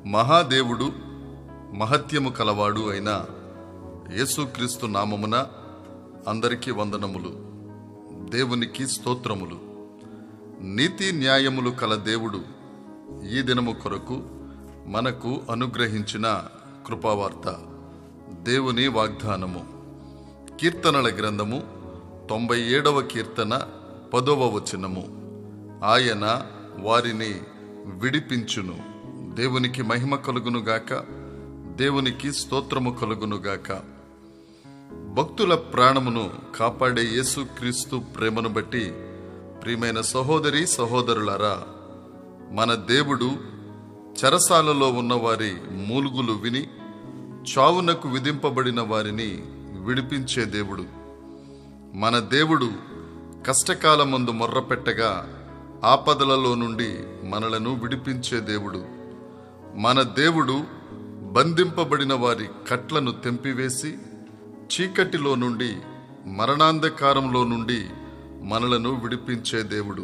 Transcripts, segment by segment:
మహాదేవుడు మహత్యము కలవాడు అయిన యేసుక్రీస్తు నామమున అందరికీ వందనములు దేవునికి స్తోత్రములు నీతి న్యాయములు కల దేవుడు ఈ దినము కొరకు మనకు అనుగ్రహించిన కృపావార్త దేవుని వాగ్దానము కీర్తనల గ్రంథము తొంభై ఏడవ కీర్తన పదవ వచనము ఆయన వారిని విడిపించును దేవునికి మహిమ కలుగునుగాక దేవునికి స్తోత్రము కలుగునుగాక భక్తుల ప్రాణమును కాపాడే యేసుక్రీస్తు ప్రేమను బట్టి ప్రియమైన సహోదరి సహోదరులారా మన దేవుడు చెరసాలలో ఉన్నవారి మూలుగులు విని చావునకు విధింపబడిన వారిని విడిపించే దేవుడు మన దేవుడు కష్టకాలమందు మొర్రపెట్టగా ఆపదలలో నుండి మనలను విడిపించే దేవుడు మన దేవుడు బంధింపబడిన వారి కట్లను తెంపివేసి చీకటిలో నుండి మరణాంధకారంలో నుండి మనలను విడిపించే దేవుడు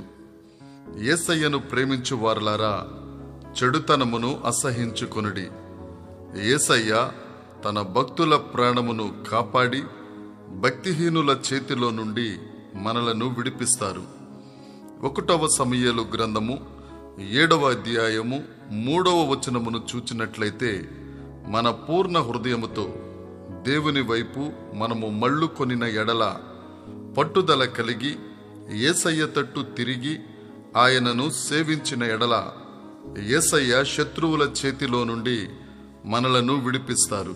ఏసయ్యను ప్రేమించు వారలారా చెడుతనమును అసహించుకొనుడి ఏసయ్య తన భక్తుల ప్రాణమును కాపాడి భక్తిహీనుల చేతిలో నుండి మనలను విడిపిస్తారు ఒకటవ సమయలు గ్రంథము ఏడవ అధ్యాయము మూడవ వచనమును చూచినట్లయితే మన పూర్ణ హృదయముతో దేవుని వైపు మనము మళ్ళు కొనిన ఎడల పట్టుదల కలిగి ఏసయ్య తట్టు తిరిగి ఆయనను సేవించిన ఎడల ఏసయ్య శత్రువుల చేతిలో నుండి మనలను విడిపిస్తారు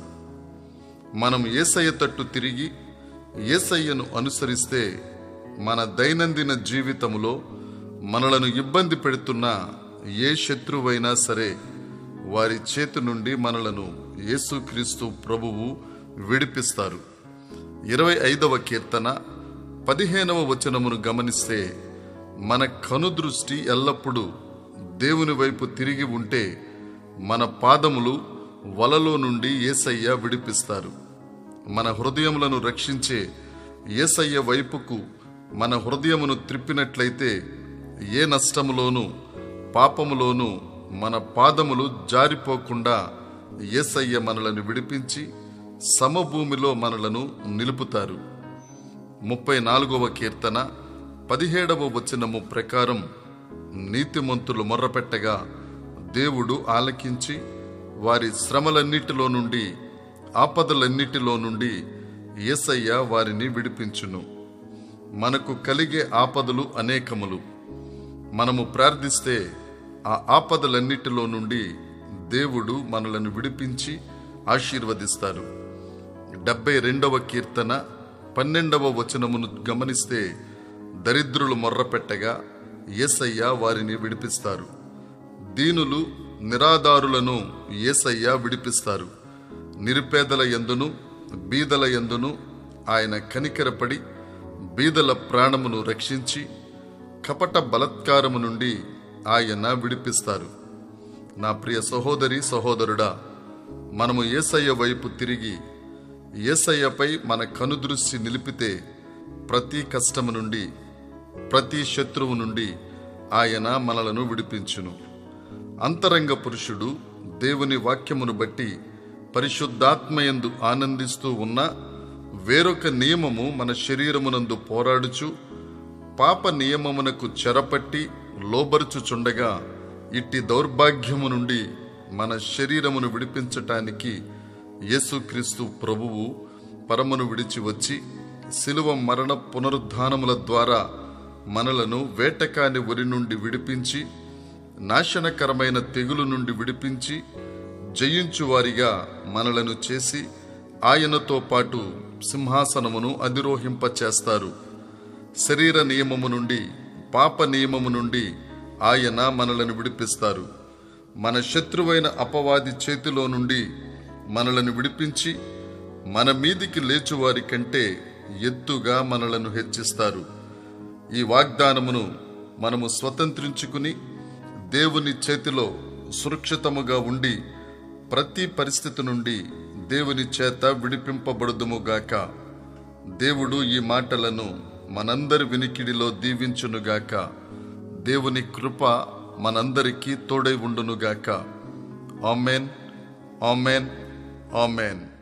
మనం ఏసయ్య తట్టు తిరిగి ఏసయ్యను అనుసరిస్తే మన దైనందిన జీవితములో మనలను ఇబ్బంది పెడుతున్న ఏ శత్రువైనా సరే వారి చేతి నుండి మనలను యేసుక్రీస్తు ప్రభువు విడిపిస్తారు ఇరవై ఐదవ కీర్తన పదిహేనవ వచనమును గమనిస్తే మన కనుదృష్టి ఎల్లప్పుడూ దేవుని వైపు తిరిగి ఉంటే మన పాదములు వలలో నుండి ఏసయ్య విడిపిస్తారు మన హృదయములను రక్షించే ఏసయ్య వైపుకు మన హృదయమును త్రిప్పినట్లయితే ఏ నష్టములోనూ పాపములోనూ మన పాదములు జారిపోకుండా ఏసయ్య మనలను విడిపించి సమభూమిలో మనలను నిలుపుతారు ముప్పై నాలుగవ కీర్తన పదిహేడవ వచనము ప్రకారం నీతిమంతులు మొర్రపెట్టగా దేవుడు ఆలకించి వారి శ్రమలన్నిటిలో నుండి ఆపదలన్నిటిలో నుండి ఏసయ్య వారిని విడిపించును మనకు కలిగే ఆపదలు అనేకములు మనము ప్రార్థిస్తే ఆ ఆపదలన్నిటిలో నుండి దేవుడు మనలను విడిపించి ఆశీర్వదిస్తారు డెబ్బై రెండవ కీర్తన పన్నెండవ వచనమును గమనిస్తే దరిద్రులు మొర్రపెట్టగా ఏసయ్య వారిని విడిపిస్తారు దీనులు నిరాధారులను ఏసయ్య విడిపిస్తారు నిరుపేదల ఎందును బీదల ఎందును ఆయన కనికరపడి బీదల ప్రాణమును రక్షించి కపట బలత్కారము నుండి ఆయన విడిపిస్తారు నా ప్రియ సహోదరి సహోదరుడా మనము ఏసయ్య వైపు తిరిగి ఏసయ్యపై మన కనుదృష్టి నిలిపితే ప్రతి కష్టము నుండి ప్రతి శత్రువు నుండి ఆయన మనలను విడిపించును అంతరంగ పురుషుడు దేవుని వాక్యమును బట్టి పరిశుద్ధాత్మయందు ఆనందిస్తూ ఉన్న వేరొక నియమము మన శరీరమునందు పోరాడుచు పాప నియమమునకు చెరపట్టి లోబరుచుచుండగా ఇట్టి దౌర్భాగ్యము నుండి మన శరీరమును విడిపించటానికి యేసుక్రీస్తు ప్రభువు పరమును విడిచి వచ్చి శిలువ మరణ పునరుద్ధానముల ద్వారా మనలను వేటకాని ఉరి నుండి విడిపించి నాశనకరమైన తెగులు నుండి విడిపించి జయించువారిగా మనలను చేసి ఆయనతో పాటు సింహాసనమును అధిరోహింపచేస్తారు శరీర నియమము నుండి పాప నియమము నుండి ఆయన మనలను విడిపిస్తారు మన శత్రువైన అపవాది చేతిలో నుండి మనలను విడిపించి మన మీదికి లేచువారి కంటే ఎత్తుగా మనలను హెచ్చిస్తారు ఈ వాగ్దానమును మనము స్వతంత్రించుకుని దేవుని చేతిలో సురక్షితముగా ఉండి ప్రతి పరిస్థితి నుండి దేవుని చేత విడిపింపబడుదుముగాక దేవుడు ఈ మాటలను మనందరి వినికిడిలో దీవించునుగాక దేవుని కృప మనందరికీ తోడై ఉండునుగాక ఆమెన్ ఆమెన్ ఆమెన్